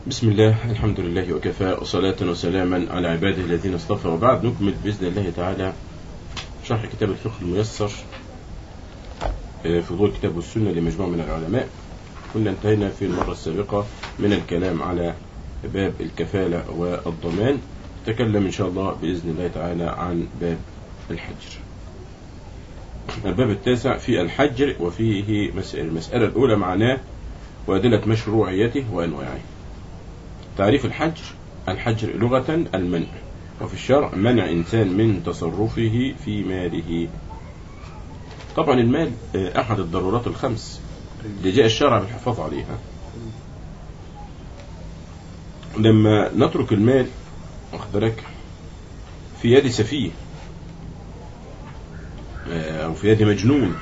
بسم الله الحمد لله وكفى وصلاة وسلاما على عباده الذين اصطفى وبعد نكمل بإذن الله تعالى شرح كتاب الفقه الميسر في ضوء كتاب السنة لمجموعة من العلماء كنا انتهينا في المرة السابقة من الكلام على باب الكفالة والضمان تكلم إن شاء الله بإذن الله تعالى عن باب الحجر الباب التاسع في الحجر وفيه مسائل المسألة الأولى معناه وأدلة مشروعيته وأنواعه تعريف الحجر الحجر لغة المنع وفي الشرع منع إنسان من تصرفه في ماله طبعا المال أحد الضرورات الخمس اللي جاء الشرع بالحفاظ عليها لما نترك المال واخد بالك في يد سفيه أو في يد مجنون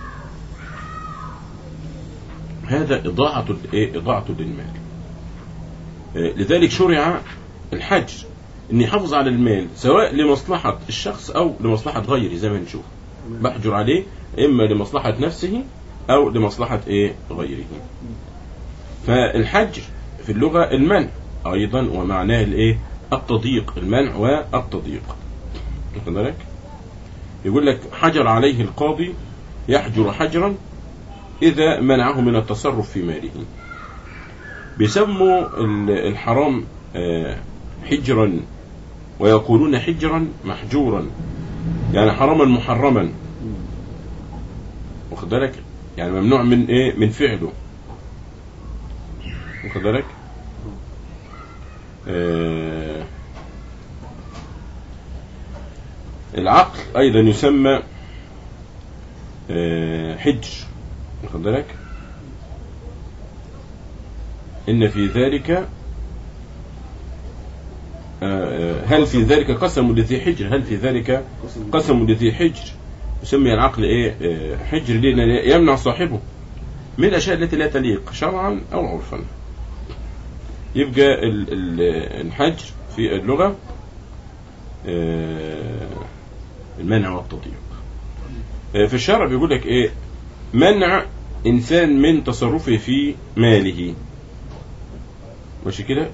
هذا إضاعة إضاعة للمال لذلك شرع الحجر ان يحافظ على المال سواء لمصلحة الشخص او لمصلحة غيره زي ما نشوف بحجر عليه اما لمصلحة نفسه او لمصلحة ايه غيره فالحجر في اللغة المنع ايضا ومعناه الايه التضييق المنع والتضييق واخد بالك يقول لك حجر عليه القاضي يحجر حجرا اذا منعه من التصرف في ماله بيسموا الحرام حجرا ويقولون حجرا محجورا يعني حراما محرما واخد بالك يعني ممنوع من ايه من فعله واخد بالك آه العقل ايضا يسمى آه حجر واخد بالك إن في ذلك هل في ذلك قسم لذي حجر هل في ذلك قسم لذي حجر يسمي العقل ايه حجر ليه يمنع صاحبه من الاشياء التي لا تليق شرعا او عرفا يبقى الحجر في اللغة المنع والتضييق في الشرع بيقول لك ايه منع انسان من تصرفه في ماله ماشي كده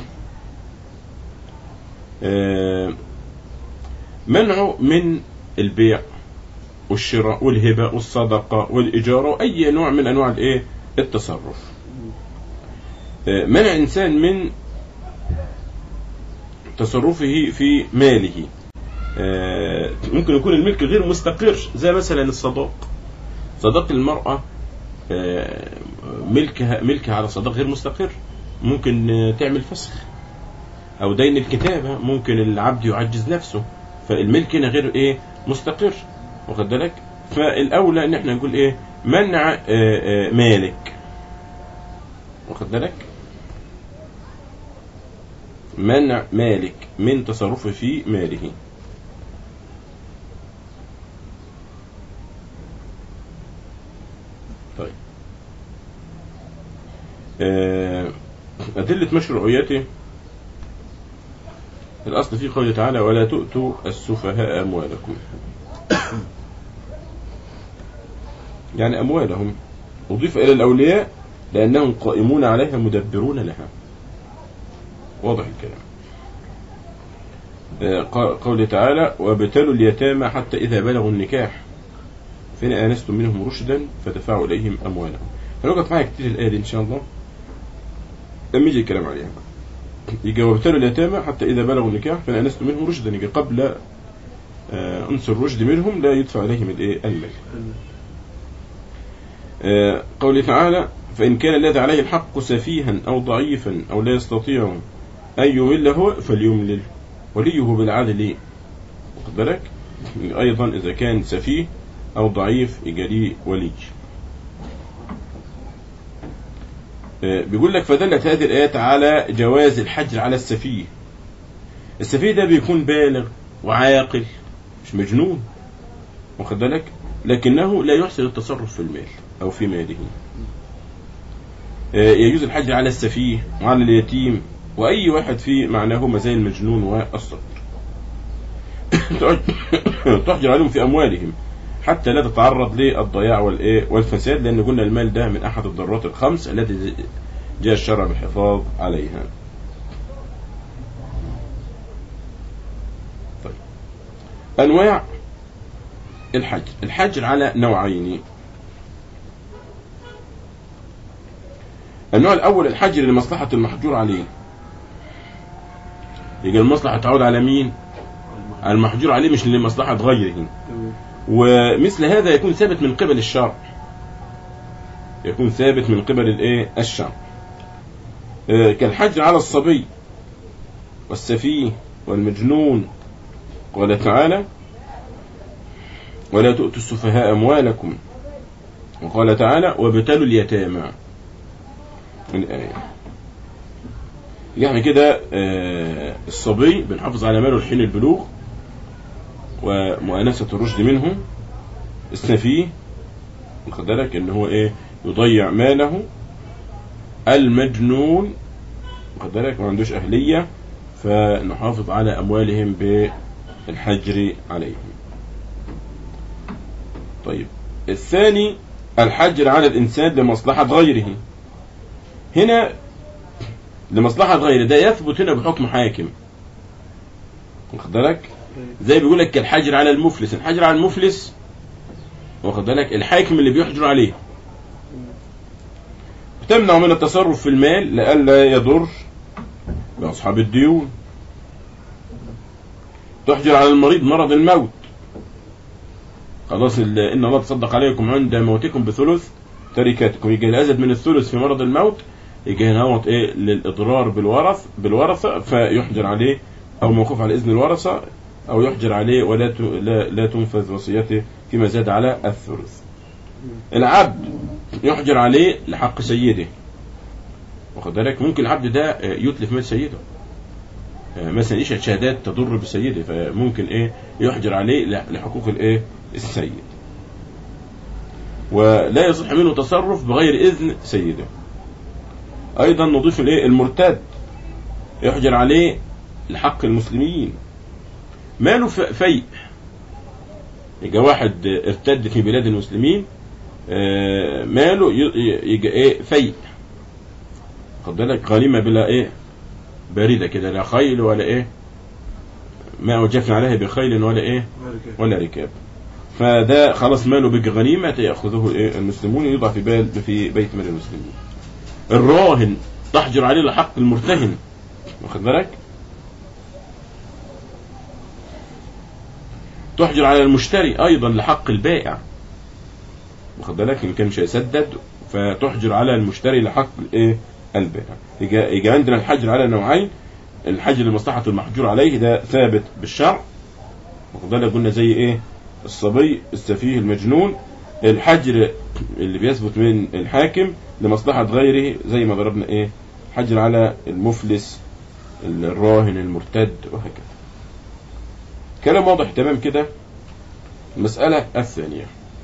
آه منعه من البيع والشراء والهبة والصدقة والإجارة وأي نوع من أنواع الإيه التصرف آه منع إنسان من تصرفه في ماله آه ممكن يكون الملك غير مستقر زي مثلا الصداق صداق المرأة ملكها ملكها على صداق غير مستقر ممكن تعمل فسخ او دين الكتابة ممكن العبد يعجز نفسه فالملك هنا غير ايه مستقر واخد بالك فالاولى ان احنا نقول ايه منع آآ آآ مالك واخد بالك منع مالك من تصرفه في ماله طيب أدلة مشروعيته الأصل في قوله تعالى ولا تؤتوا السفهاء أموالكم يعني أموالهم أضيف إلى الأولياء لأنهم قائمون عليها مدبرون لها واضح الكلام قوله تعالى وابتلوا اليتامى حتى إذا بلغوا النكاح فإن آنستم منهم رشدا فدفعوا إليهم أموالهم هنقف معايا كتير الآية دي إن شاء الله لما يجي الكلام عليها يجي وابتلوا اليتامى حتى إذا بلغوا النكاح فإن آنستم منهم رشدا يجي قبل آه أنس الرشد منهم لا يدفع إليهم الإيه المال آه قوله تعالى فإن كان الذي عليه الحق سفيها أو ضعيفا أو لا يستطيع أن يمل هو فليملل وليه بالعدل واخد بالك أيضا إذا كان سفيه أو ضعيف يجري ولي بيقول لك فدلت هذه الآيات على جواز الحجر على السفيه السفيه ده بيكون بالغ وعاقل مش مجنون واخد بالك لكنه لا يحسن التصرف في المال أو في ماله يجوز الحجر على السفيه وعلى اليتيم وأي واحد في معناه زي المجنون والصغير تحجر عليهم في أموالهم حتى لا تتعرض للضياع والايه والفساد لان قلنا المال ده من احد الضرورات الخمس التي جاء الشرع بالحفاظ عليها طيب أنواع الحجر الحجر على نوعين النوع الأول الحجر لمصلحة المحجور عليه يبقى المصلحة تعود على مين؟ على المحجور عليه مش لمصلحة غيره تمام ومثل هذا يكون ثابت من قبل الشرع يكون ثابت من قبل الايه الشرع آه، كالحجر على الصبي والسفيه والمجنون قال تعالى ولا تؤتوا السفهاء اموالكم وقال تعالى وابتلوا اليتامى الآية يعني كده آه، الصبي بنحافظ على ماله لحين البلوغ ومؤانسة الرشد منه السفيه واخد بالك ان هو ايه يضيع ماله المجنون واخد بالك ما عندوش اهلية فنحافظ على اموالهم بالحجر عليهم طيب الثاني الحجر على الانسان لمصلحة غيره هنا لمصلحة غيره ده يثبت هنا بحكم حاكم واخد بالك زي بيقول لك الحجر على المفلس الحجر على المفلس واخد بالك الحاكم اللي بيحجر عليه تمنع من التصرف في المال لئلا يضر بأصحاب الديون تحجر على المريض مرض الموت خلاص ال- إن الله تصدق عليكم عند موتكم بثلث تركاتكم يجي الأزد من الثلث في مرض الموت يجي هنا هوت إيه للإضرار بالورث بالورثة فيحجر عليه أو موقوف على إذن الورثة أو يحجر عليه ولا ت- لا, لا تنفذ وصيته فيما زاد على الثلث العبد يحجر عليه لحق سيده واخد بالك ممكن العبد ده آه، يتلف مال سيده آه، مثلا يشهد شهادات تضر بسيده فممكن ايه يحجر عليه ل- لحقوق الايه السيد ولا يصح منه تصرف بغير اذن سيده ايضا نضيف الايه المرتد يحجر عليه لحق المسلمين ماله ف- فيء يبقى واحد آه، ارتد في بلاد المسلمين آه، ماله ي- ي- يبقى ايه فيء خد بالك غنيمة بلا ايه باردة كده لا خيل ولا ايه ما اوجفنا عليها بخيل ولا ايه بارك ولا ركاب فده خلاص ماله بقى غنيمة يأخذه ايه المسلمون يوضع في بال في بيت مال المسلمين الراهن تحجر عليه لحق المرتهن واخد بالك تحجر على المشتري ايضا لحق البائع واخد بالك ان كان مش هيسدد فتحجر على المشتري لحق الايه البائع يجي يجي عندنا الحجر على نوعين الحجر لمصلحة المحجور عليه ده ثابت بالشرع واخد بالك قلنا زي ايه الصبي السفيه المجنون الحجر اللي بيثبت من الحاكم لمصلحة غيره زي ما ضربنا ايه حجر على المفلس الراهن المرتد وهكذا كلام واضح تمام كده المسألة الثانية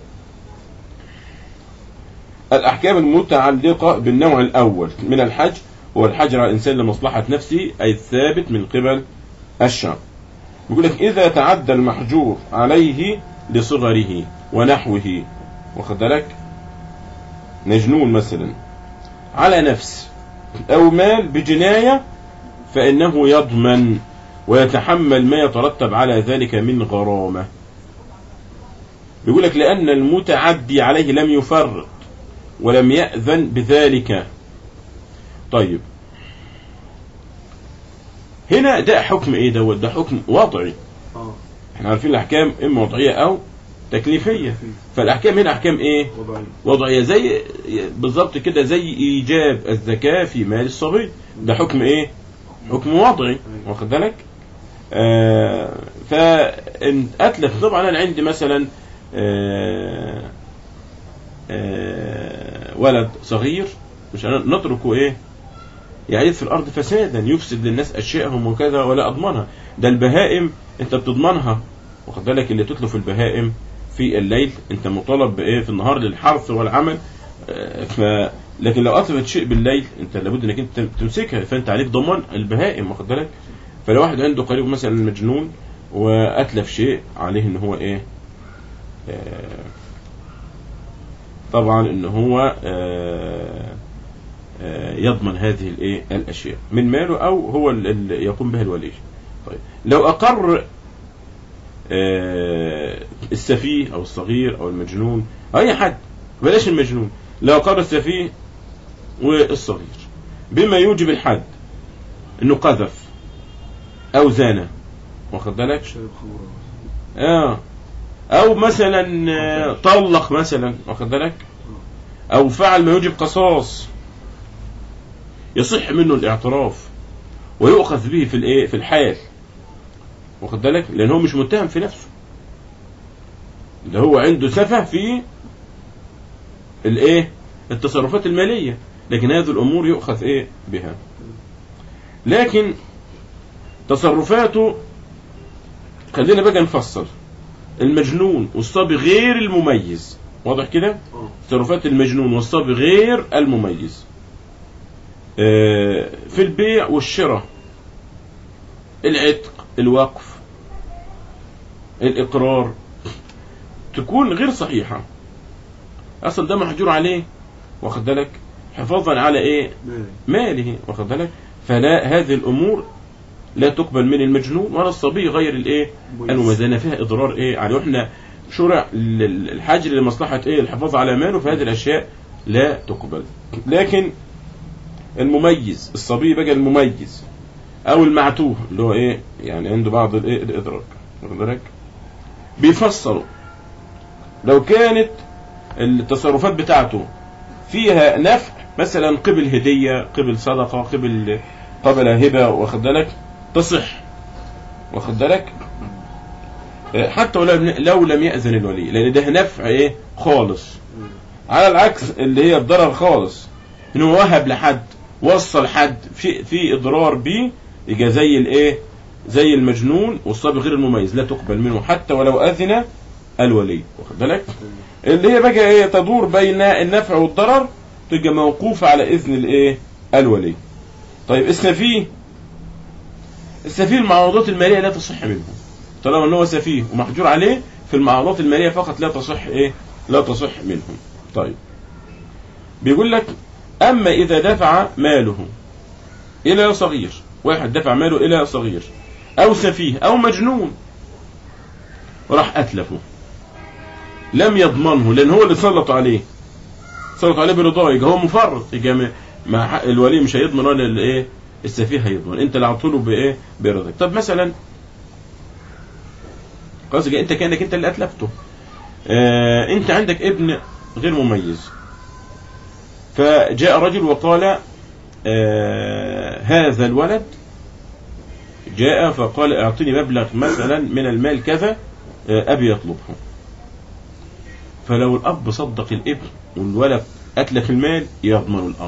الأحكام المتعلقة بالنوع الأول من الحج هو الحجر على الإنسان لمصلحة نفسه أي الثابت من قبل الشرع يقول لك إذا تعدى المحجور عليه لصغره ونحوه واخد بالك مجنون مثلا على نفس أو مال بجناية فإنه يضمن ويتحمل ما يترتب على ذلك من غرامة يقول لك لأن المتعدي عليه لم يفرط ولم يأذن بذلك طيب هنا ده حكم ايه دوت ده حكم وضعي اه احنا عارفين الاحكام اما وضعيه او تكليفيه فالاحكام هنا احكام ايه وضعي وضعيه زي بالظبط كده زي ايجاب الزكاه في مال الصبي ده حكم ايه حكم وضعي واخد بالك آه فان اتلف طبعا انا عندي مثلا آه آه ولد صغير مش هن- نتركه ايه يعيث في الارض فسادا يفسد للناس اشياءهم وكذا ولا اضمنها ده البهائم انت بتضمنها واخد بالك اللي تتلف البهائم في الليل انت مطالب بايه في النهار للحرث والعمل آه، ف لكن لو اتلفت شيء بالليل انت لابد انك انت تمسكها فانت عليك ضمان البهائم واخد بالك فلو واحد عنده قريب مثلا مجنون واتلف شيء عليه ان هو ايه آه، طبعا ان هو آه، آه، يضمن هذه الايه الاشياء من ماله او هو اللي يقوم بها الولي طيب لو اقر آه، السفيه او الصغير او المجنون اي حد بلاش المجنون لو اقر السفيه والصغير بما يوجب الحد انه قذف او زانى واخد بالك شرب خمره اه او مثلا آه، طلق مثلا واخد بالك او فعل ما يوجب قصاص يصح منه الاعتراف ويؤخذ به في الايه في الحال واخد بالك لان هو مش متهم في نفسه ده هو عنده سفه في الايه التصرفات الماليه لكن هذه الامور يؤخذ ايه بها لكن تصرفاته خلينا بقى نفصل المجنون والصبي غير المميز واضح كده اه تصرفات المجنون والصبي غير المميز آه، في البيع والشراء العتق الوقف الإقرار تكون غير صحيحة أصلا ده محجور عليه واخد بالك حفاظا على إيه مالي ماله واخد بالك فلا هذه الأمور لا تقبل من المجنون ولا الصبي غير الإيه المميزانة فيها إضرار إيه عليه وإحنا شرع ال- الحجر لمصلحة إيه الحفاظ على ماله فهذه الأشياء لا تقبل لكن المميز الصبي بقى المميز أو المعتوه اللي هو إيه يعني عنده بعض الإيه الإدراك واخد بالك بيفصلوا لو كانت التصرفات بتاعته فيها نفع مثلا قبل هدية قبل صدقة قبل قبل هبة واخد بالك تصح واخد بالك آه، حتى ولو لو لم يأذن الولي لأن ده نفع إيه خالص على العكس اللي هي الضرر خالص إنه وهب لحد وصل حد في في إضرار بيه يبقى زي الإيه زي المجنون والصبي غير المميز لا تقبل منه حتى ولو أذن الولي واخد بالك اللي هي بقى ايه تدور بين النفع والضرر تبقى موقوفة على إذن الايه الولي طيب السفيه السفيه المعوضات المالية لا تصح منه طالما ان هو سفيه ومحجور عليه في المعوضات المالية فقط لا تصح ايه لا تصح منهم طيب بيقول لك اما اذا دفع ماله الى صغير واحد دفع ماله الى صغير او سفيه او مجنون وراح اتلفه لم يضمنه لان هو اللي سلط عليه سلط عليه برضاه يبقى هو مفرط يبقى م- مع حق الولي مش هيضمن ولا الايه السفيه هيضمن انت اللي عطوله بايه برضاك طب مثلا قصدك انت كانك انت اللي اتلفته آه انت عندك ابن غير مميز فجاء رجل وقال آه هذا الولد جاء فقال اعطني مبلغ مثلا من المال كذا آه ابي يطلبه فلو الاب صدق الابن والولد اتلف المال يضمن الاب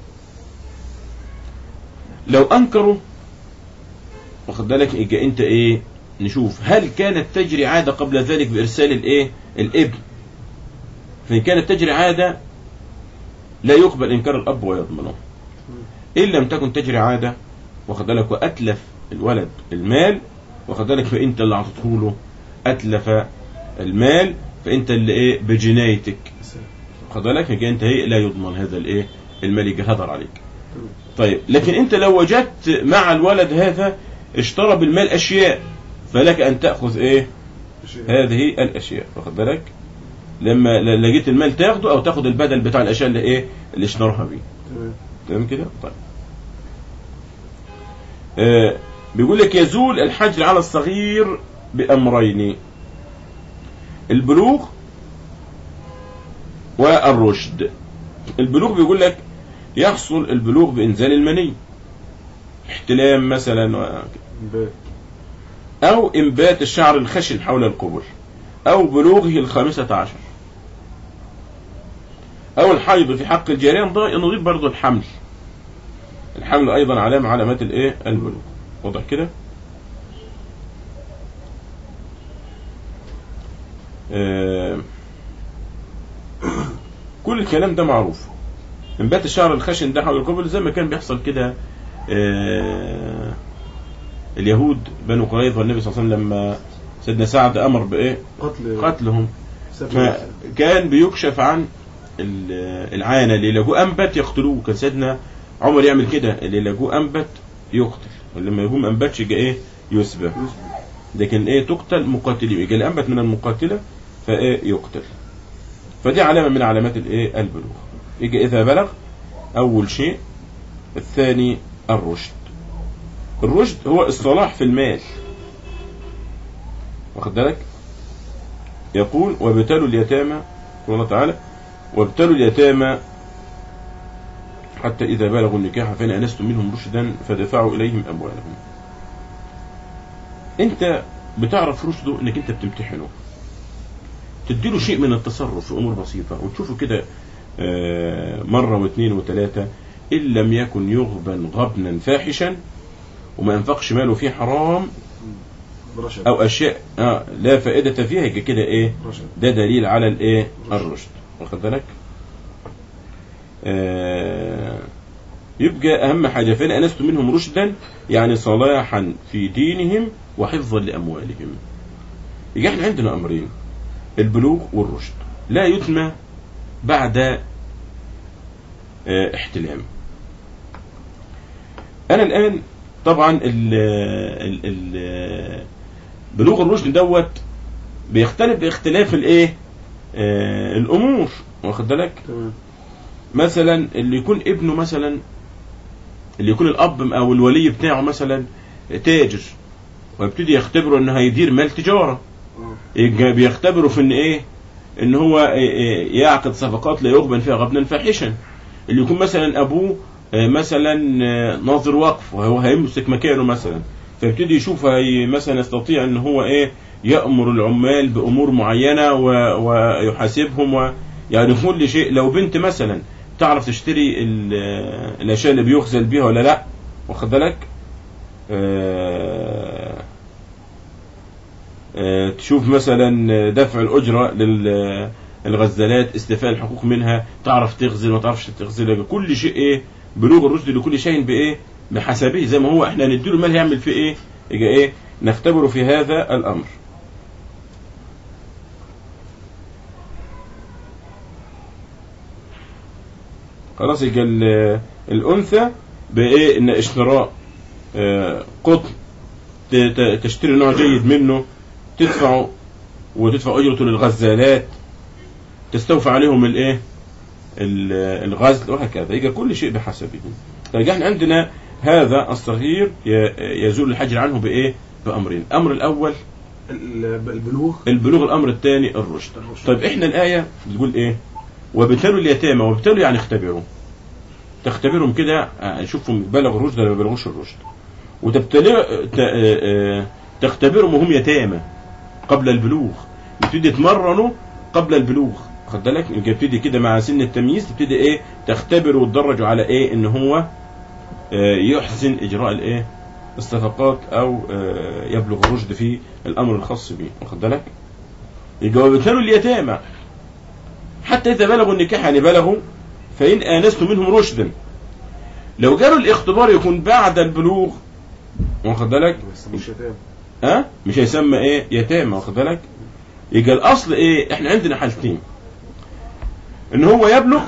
لو انكروا واخد بالك يبقى انت ايه نشوف هل كانت تجري عاده قبل ذلك بارسال الايه الابن فان كانت تجري عاده لا يقبل انكار الاب ويضمنه ان لم تكن تجري عاده واخد بالك واتلف الولد المال واخد بالك فانت اللي اعطيته له اتلف المال فانت اللي ايه بجنايتك واخد بالك يبقى انت ايه لا يضمن هذا الايه المال يجي هدر عليك طيب لكن انت لو وجدت مع الولد هذا اشترى بالمال اشياء فلك ان تاخذ ايه هذه الاشياء واخد بالك لما ل- لقيت المال تاخده او تاخد البدل بتاع الاشياء اللي ايه اللي اشتراها بيه تمام تمام كده طيب آه بيقول لك يزول الحجر على الصغير بامرين البلوغ والرشد البلوغ بيقول لك يحصل البلوغ بانزال المني احتلام مثلا و- باب أو إنبات الشعر الخشن حول القبل أو بلوغه الخامسة عشر أو الحيض في حق الجارية نض- نضيف برضو الحمل الحمل أيضا علامة علامات الإيه البلوغ واضح كده آه، كل الكلام ده معروف انبات الشعر الخشن ده حول القبل زي ما كان بيحصل كده آه، اليهود بنو قريظة والنبي صلى الله عليه وسلم لما سيدنا سعد أمر بإيه قتل قتلهم سبع فكان بيكشف عن ال- العانة اللي يلاقوه أنبت يقتلوه كان سيدنا عمر يعمل كده اللي يلاقوه أنبت يقتل ولما يقوم أنبتش يبقى إيه يسبى يسبق لكن إيه تقتل مقاتلين يجي الأنبت من المقاتلة فإيه يقتل فدي علامة من علامات الإيه البلوغ يجي إذا بلغ أول شيء الثاني الرشد الرشد هو الصلاح في المال واخد بالك يقول وابتلوا اليتامى يقول الله تعالى وابتلوا اليتامى حتى إذا بلغوا النكاح فإن أنستم منهم رشدا فدفعوا إليهم أموالهم أنت بتعرف رشده إنك أنت بتمتحنه تديله شيء من التصرف في أمور بسيطة وتشوفه كده آه، مرة واثنين وثلاثة إن لم يكن يغبن غبنا فاحشا وما ينفقش ماله فيه حرام رشد أو أشياء آه لا فائدة فيها يبقى كده إيه رشد ده دليل على الايه الرشد واخد بالك آه يبقى اهم حاجه فان انستم منهم رشدا يعني صلاحا في دينهم وحفظا لاموالهم يبقى احنا عندنا امرين البلوغ والرشد لا يتمى بعد آه احتلام انا الان طبعا ال ال ال بلوغ الرشد دوت بيختلف باختلاف الايه آه الامور واخد بالك تمام مثلا اللي يكون ابنه مثلا اللي يكون الاب او الولي بتاعه مثلا تاجر ويبتدي يختبره انه هيدير مال تجاره آه. يبقى بيختبره في ان ايه ان هو إيه إيه يعقد صفقات لا يغبن فيها غبنا فاحشا اللي يكون مثلا ابوه آه، مثلا آه، ناظر وقف وهو هيمسك مكانه مثلا فيبتدي يشوف هي مثلا يستطيع ان هو ايه يامر العمال بامور معينه و- ويحاسبهم و يعني كل شيء لو بنت مثلا تعرف تشتري ال- آه، الاشياء اللي بيخزل بيها ولا لا واخد بالك آه، آه، تشوف مثلا دفع الأجرة للغزالات استيفاء الحقوق منها تعرف تغزل ما تعرفش تغزل كل شيء ايه بلوغ الرشد لكل شيء بايه بحسبه زي ما هو احنا نديله المال هيعمل فيه ايه يبقى ايه نختبره في هذا الامر خلاص يبقى ال- الانثى بايه ان اشتراء آه، قطن ت- ت- تشتري نوع جيد منه تدفعه وتدفع اجرته للغزالات تستوفى عليهم الايه ال- الغزل وهكذا يبقى كل شيء بحسبه فيبقى احنا عندنا هذا الصغير ي- يزول الحجر عنه بايه بامرين الامر الاول ال- البلوغ البلوغ الامر الثاني الرشد الرشد. طيب احنا الايه بتقول ايه وابتلوا اليتامى وابتلوا يعني اختبروا تختبرهم كده آه، شوفهم بلغوا الرشد ولا ما بلغوش الرشد وتبتلوا ت- آه، آه، تختبرهم وهم يتامى قبل البلوغ يبتدي يتمرنوا قبل البلوغ خد بالك يبقى يبتدي كده مع سن التمييز تبتدي ايه تختبر وتدرجوا على ايه ان هو آه، يحسن اجراء الايه الصفقات او آه، يبلغ الرشد في الامر الخاص به واخد بالك يبقى وابتلوا اليتامى حتى اذا بلغوا النكاح يعني بلغوا فان انستم منهم رشدا لو جالوا الاختبار يكون بعد البلوغ واخد بالك بس مش يتام ها مش هيسمى ايه يتامى واخد بالك يبقى الاصل ايه احنا عندنا حالتين ان هو يبلغ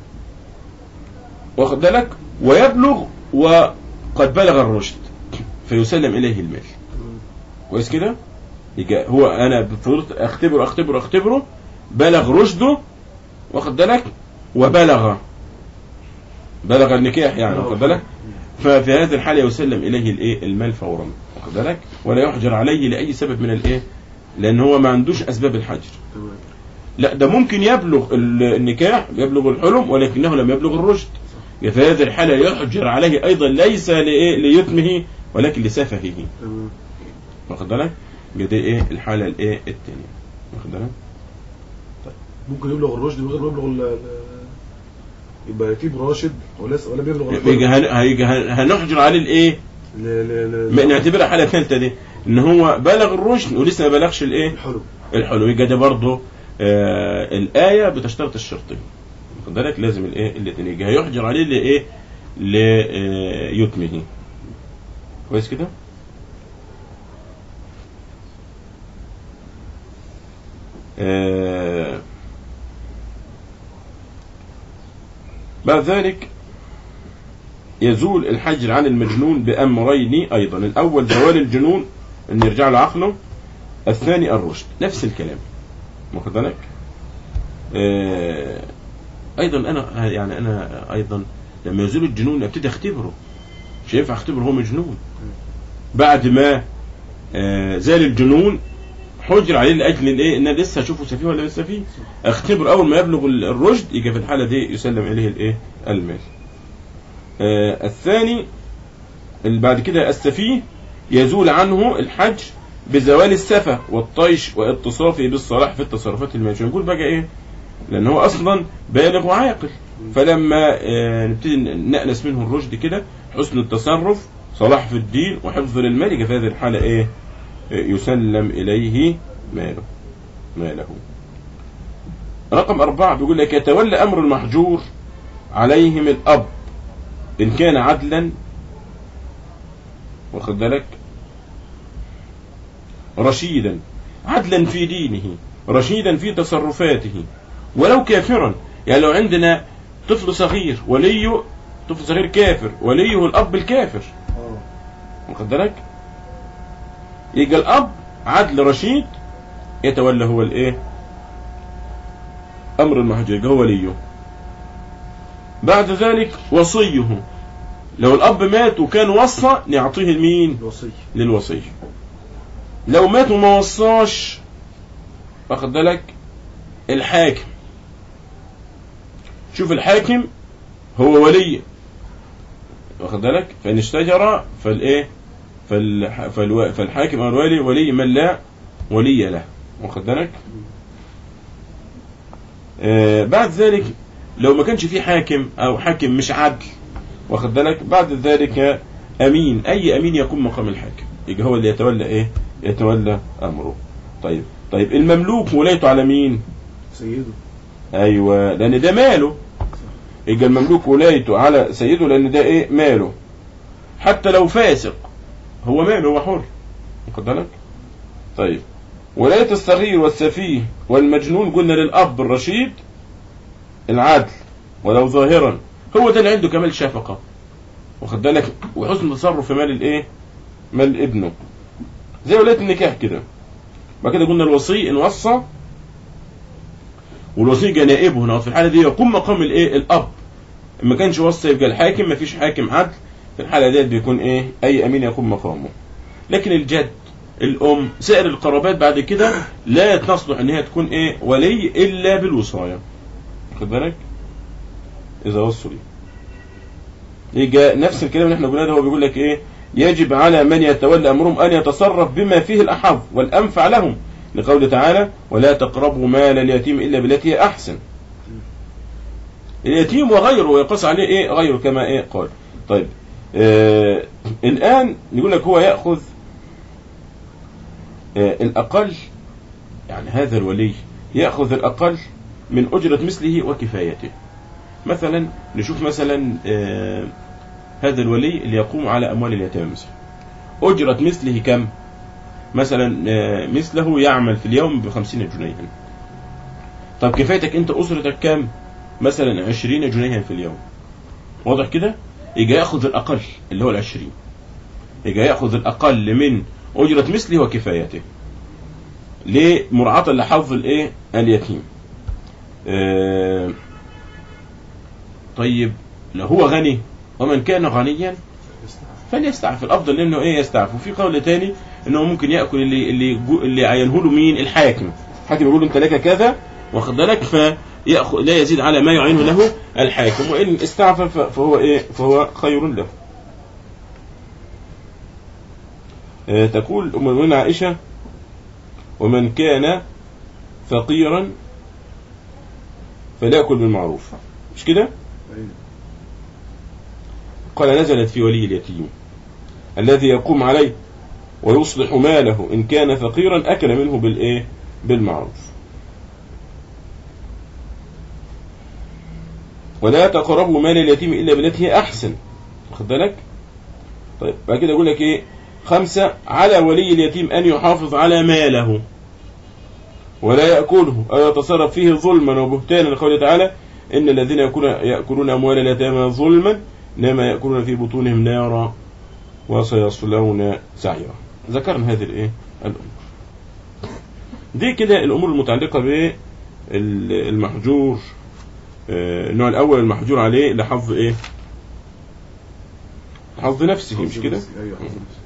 واخد بالك ويبلغ وقد بلغ الرشد فيسلم اليه المال كويس كده يبقى هو انا بفضلت اختبره اختبره اختبره بلغ رشده واخد بالك وبلغ بلغ النكاح يعني واخد بالك ففي هذه الحالة يسلم إليه الإيه المال فورا واخد بالك ولا يحجر عليه لأي سبب من الإيه لأن هو ما عندوش أسباب الحجر تمام لا ده ممكن يبلغ ال- النكاح يبلغ الحلم ولكنه لم يبلغ الرشد في هذه الحالة يحجر عليه أيضا ليس لإيه ليتمه ولكن لسفهه تمام واخد بالك يبقى دي إيه الحالة الإيه الثانية واخد بالك ممكن يبلغ الرشد من غير ما يبلغ ال- ال- يبقى يتيم راشد ولا ولا بيبلغ يبقى هن- هيجي هن- هنحجر عليه الإيه ل- ل- ل- ما نعتبرها حالة ثالثة دي إن هو بلغ الرشد ولسه ما بلغش الإيه الحلم الحلو يبقى ده برضه آه الآية بتشترط الشرطين واخد بالك لازم الايه الاثنين يجي هيحجر عليه لايه ليتمه كويس كده آه بعد ذلك يزول الحجر عن المجنون بأمرين أيضا الأول زوال الجنون أن يرجع له عقله الثاني الرشد نفس الكلام واخد بالك آه، أيضا أنا يعني أنا أيضا لما يزول الجنون ابتدي أختبره مش هينفع أختبره هو مجنون بعد ما آه، زال الجنون حجر عليه لاجل الايه ان أنا لسه اشوفه سفيه ولا لسه فيه اختبر اول ما يبلغ الرشد يجي في الحاله دي يسلم اليه الايه المال آه الثاني اللي بعد كده السفيه يزول عنه الحج بزوال السفة والطيش واتصافه بالصلاح في التصرفات المالية نقول بقى ايه لان هو اصلا بالغ وعاقل فلما آه نبتدي نأنس منه الرشد كده حسن التصرف صلاح في الدين وحفظ للمال يجي في هذه الحالة ايه يسلم إليه ماله ماله رقم أربعة بيقول لك يتولى أمر المحجور عليهم الأب إن كان عدلا واخد بالك رشيدا عدلا في دينه رشيدا في تصرفاته ولو كافرا يعني لو عندنا طفل صغير وليه طفل صغير كافر وليه الأب الكافر اه واخد بالك يجي الاب عدل رشيد يتولى هو الايه امر المحجور يبقى هو وليه بعد ذلك وصيه لو الاب مات وكان وصى نعطيه لمين الوصي للوصي لو مات وما وصاش واخد بالك الحاكم شوف الحاكم هو ولي واخد بالك فان اشتجر فالايه فالح... فالو... فالحاكم او الولي ولي من لا ولي له واخد بالك آه بعد ذلك لو ما كانش في حاكم او حاكم مش عدل واخد بالك بعد ذلك امين اي امين يقوم مقام الحاكم يبقى هو اللي يتولى ايه يتولى امره طيب طيب المملوك ولايته على مين سيده ايوه لان ده ماله يبقى المملوك ولايته على سيده لان ده ايه ماله حتى لو فاسق هو ماله هو حر واخد بالك طيب ولاية الصغير والسفيه والمجنون قلنا للأب الرشيد العدل ولو ظاهرا هو ده اللي عنده كمال شفقة واخد بالك وحسن تصرف في مال الايه مال ابنه زي ولاية النكاح كده بعد كده قلنا الوصي ان وصى والوصي جه نائبه هنا في الحالة دي يقوم مقام الايه الأب ما كانش وصى يبقى الحاكم ما فيش حاكم عدل في الحالة ديت بيكون ايه اي امين يقوم مقامه لكن الجد الام سائر القرابات بعد كده لا تصلح ان هي تكون ايه ولي الا بالوصاية خد بالك اذا وصوا لي يجي نفس الكلام اللي احنا قلناه ده هو بيقول لك ايه يجب على من يتولى امرهم ان يتصرف بما فيه الاحظ والانفع لهم لقوله تعالى ولا تقربوا مال اليتيم الا بالتي هي احسن اليتيم وغيره ويقص عليه ايه غيره كما ايه قال طيب آه الآن نقول لك هو يأخذ آه الأقل يعني هذا الولي يأخذ الأقل من أجرة مثله وكفايته مثلا نشوف مثلا آه هذا الولي اللي يقوم على أموال اليتامى مثلا أجرة مثله كم مثلا آه مثله يعمل في اليوم بخمسين جنيها طب كفايتك أنت أسرتك كم مثلا عشرين جنيها في اليوم واضح كده يجي ياخذ الاقل اللي هو العشرين يجي ياخذ الاقل من اجره مثله وكفايته ليه مراعاه لحظ الايه اليتيم آه طيب لو هو غني ومن كان غنيا فليستعف الافضل انه ايه يستعف وفي قول تاني انه ممكن ياكل اللي اللي جو- اللي عينه له مين الحاكم الحاكم يقول له انت لك كذا واخد بالك فيأخذ لا يزيد على ما يعينه له الحاكم وان استعفى ف- فهو ايه فهو خير له آه، تقول ام المؤمنين عائشه ومن كان فقيرا فليأكل بالمعروف مش كده أيوة. قال نزلت في ولي اليتيم الذي يقوم عليه ويصلح ماله إن كان فقيرا أكل منه بالإيه بالمعروف ولا تقربوا مال اليتيم إلا بالتي هي أحسن واخد بالك طيب بعد كده يقول لك إيه خمسة على ولي اليتيم أن يحافظ على ماله ولا يأكله أو يتصرف فيه ظلما وبهتانا لقوله تعالى إن الذين يأكلون, يأكلون أموال اليتامى ظلما إنما يأكلون في بطونهم نارا وسيصلون سعيرا ذكرنا هذه الإيه الأمور دي كده الأمور المتعلقة بالمحجور آه، النوع الأول المحجور عليه لحظ إيه لحظ نفسه مش كده ايوه حظ نفسي.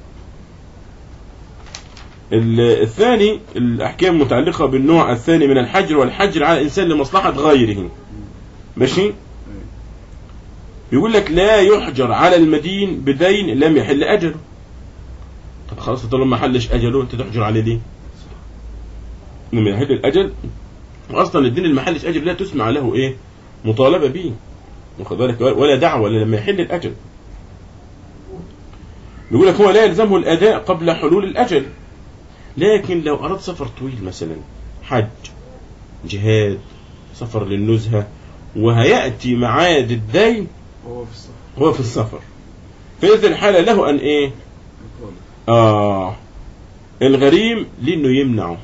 ال- الثاني الأحكام المتعلقة بالنوع الثاني من الحجر والحجر على الإنسان لمصلحة غيره ماشي أيوة. يقول لك لا يحجر على المدين بدين لم يحل أجله طب خلاص طالما ما حلش أجله أنت تحجر عليه ليه لما يحل الأجل وأصلا الدين اللي ما حلش أجل لا تسمع له إيه مطالبة به واخد بالك ولا دعوة إلا لما يحل الأجل يقول لك هو لا يلزمه الأداء قبل حلول الأجل لكن لو أراد سفر طويل مثلا حج جهاد سفر للنزهة وهيأتي معاد الدين هو في السفر هو في السفر في هذه الحالة له أن إيه يطالب. آه الغريم لأنه يمنعه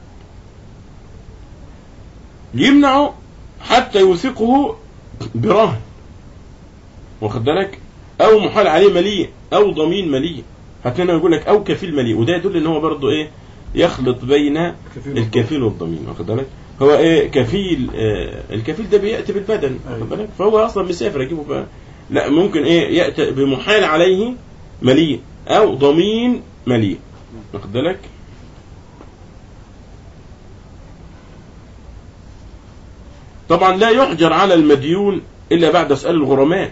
يمنعه حتى يوثقه برهن واخد بالك أو محال عليه مليء أو ضمين مليء هتلاقينا يقول لك أو كفيل مليء وده يدل إن هو برضه إيه يخلط بين كفيل الكفيل والضمين واخد بالك هو ايه كفيل آه الكفيل ده بياتي بالبدن واخد أيوة. بالك فهو اصلا مسافر اجيبه بقى لا ممكن ايه ياتي بمحال عليه مليء او ضمين مليء واخد بالك طبعا لا يحجر على المديون الا بعد اسال الغرماء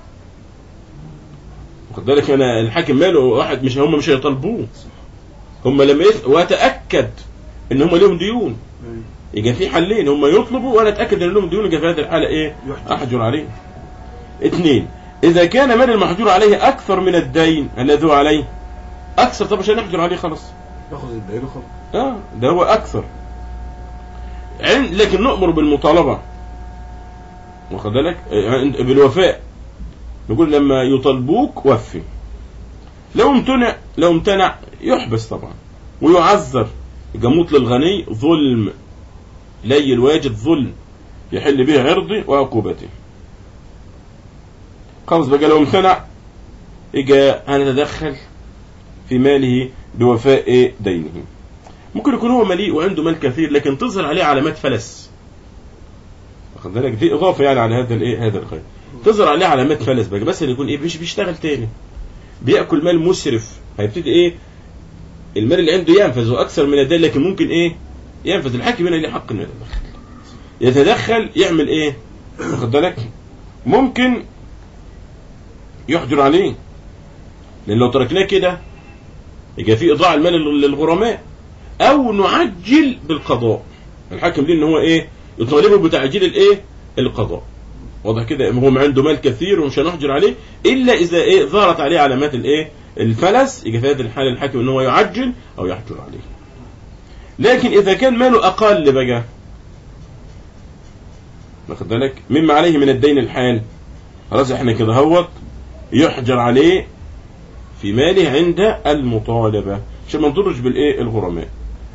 واخد بالك انا الحاكم ماله واحد مش هم مش هيطالبوه هم لما يس... واتاكد ان هم لهم ديون أيوة. يبقى في حلين هم يطلبوا وانا اتاكد ان لهم ديون يبقى في هذه الحاله ايه يحجر. احجر عليه اثنين اذا كان مال المحجور عليه اكثر من الدين الذي هو عليه اكثر طب عشان نحجر عليه خلاص ياخذ الدين وخلاص اه ده هو اكثر عن- لكن نؤمر بالمطالبه واخد بالك آه، بالوفاء نقول لما يطالبوك وفي لو امتنع لو امتنع يحبس طبعا ويعذر جموت للغني ظلم لي الواجد ظلم يحل به عرضي وعقوبتي خلاص بقى لو امتنع اجا هنتدخل في ماله بوفاء دينه ممكن يكون هو مليء وعنده مال كثير لكن تظهر عليه علامات فلس واخد بالك دي اضافه يعني على هذا الايه هذا الخير تظهر عليه علامات فلس بقى بس اللي يكون ايه مش بيشتغل تاني بياكل مال مسرف هيبتدي ايه المال اللي عنده ينفذ واكثر من الدين لكن ممكن ايه ينفذ الحاكم هنا ليه حق انه يتدخل يتدخل يعمل ايه واخد بالك ممكن يحجر عليه لان لو تركناه كده يبقى في اضاعه المال لل- للغرماء او نعجل بالقضاء الحاكم ليه ان هو ايه يطالبه بتعجيل الايه القضاء واضح كده هو عنده مال كثير ومش هنحجر عليه الا اذا ايه ظهرت عليه علامات الايه الفلس يجي في هذه الحاله الحاكم ان هو يعجل او يحجر عليه لكن اذا كان ماله اقل بقى واخد بالك مما عليه من الدين الحال خلاص احنا كده هوت يحجر عليه في ماله عند المطالبه عشان ما نضرش بالايه الغرماء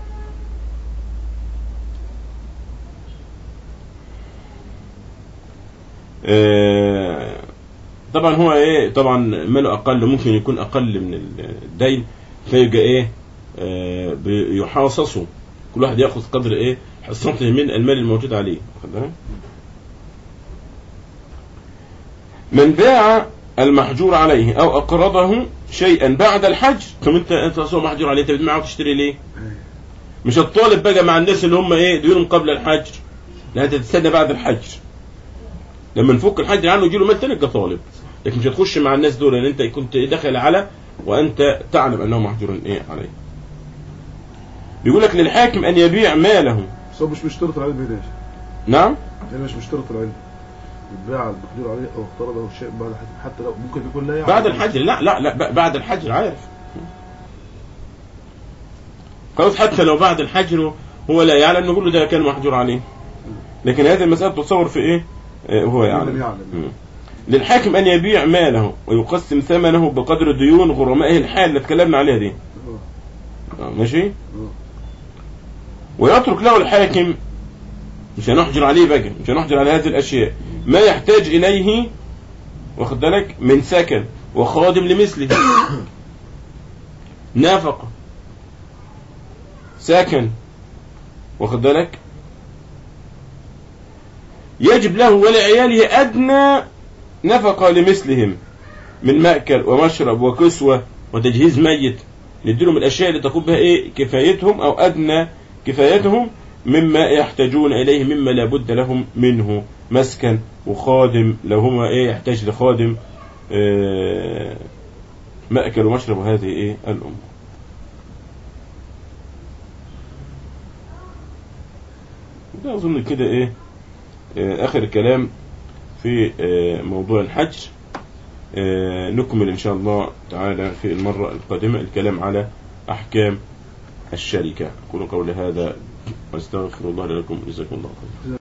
آه، طبعا هو ايه طبعا ماله اقل ممكن يكون اقل من الدين فيبقى ايه آه، بيحاصصوا كل واحد ياخذ قدر ايه حصته من المال الموجود عليه واخد بالك؟ من باع المحجور عليه او اقرضه شيئا بعد الحج طب انت انت اصلا محجور عليه انت بتبيعه وتشتري ليه؟ أيوة. مش هتطالب بقى مع الناس اللي هم ايه ديونهم قبل الحج لا انت تستنى بعد الحج لما نفك الحج عنه يجي له مال تاني يبقى طالب لكن مش هتخش مع الناس دول لان انت كنت داخل على وانت تعلم انه محجور ايه عليه بيقول لك للحاكم ان يبيع ماله بس هو مش مشترط العلم هنا يا شيخ. نعم يعني مش مشترط العلم البيع المقدور عليه او اقترضه شيء بعد الحج حتى لو ممكن يكون لا يعلم بعد الحج لا لا لا ب- بعد الحج عارف خلاص حتى لو بعد الحج هو لا يعلم نقول له ده كان محجور عليه لكن هذه المسألة تتصور في ايه آه، هو لم يعلم يعلم. مم. للحاكم أن يبيع ماله ويقسم ثمنه بقدر ديون غرمائه الحال اللي اتكلمنا عليها دي آه. آه، ماشي آه. ويترك له الحاكم مش هنحجر عليه بقى مش هنحجر على هذه الأشياء ما يحتاج إليه واخد بالك من سكن وخادم لمثله نفقة سكن واخد بالك يجب له ولعياله أدنى نفقة لمثلهم من مأكل ومشرب وكسوة وتجهيز ميت نديلهم الأشياء اللي تقوم بها إيه كفايتهم أو أدنى كفايتهم مما يحتاجون إليه مما لابد لهم منه مسكن وخادم لو هما إيه يحتاج لخادم آه، مأكل ومشرب وهذه إيه الأمور ده أظن كده إيه آه، آخر الكلام في آه، موضوع الحج آه، نكمل إن شاء الله تعالى في المرة القادمة الكلام على أحكام الشركة أقول قولي هذا واستغفر الله لكم جزاكم الله خيرا